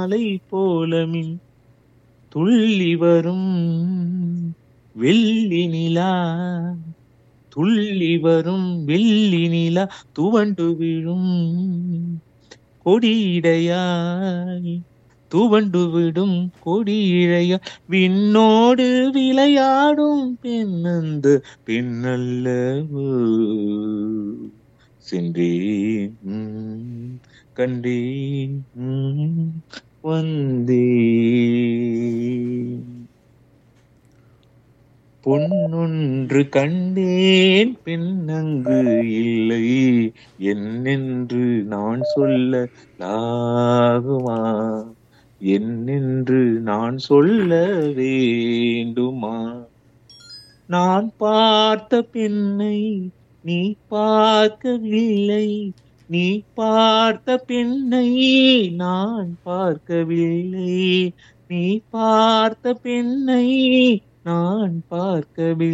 மாலை போலமின் துள்ளி வரும் வெள்ளி நிலா துள்ளி வரும் வெள்ளி நிலா துவண்டு விழும் கொடியிடையாய் துவண்டு விடும் கொடியிழையா விண்ணோடு விளையாடும் பெண்ணந்த பெண்ணல்லவோ சென்றேன் உம், கண்டேன் உம், வந்தேன் பொன்னொன்று கண்டேன் பெண்ணங்கு இல்லை என்னென்று நான் சொல்ல லாகுமா என்னென்று நான் சொல்ல வேண்டுமா நான் பார்த்த பெண்ணை நீ பார்க்கவில்லை நீ பார்த்த பெண்ணை நான் பார்க்கவில்லை நீ பார்த்த பெண்ணை நான் பார்க்கவில்லை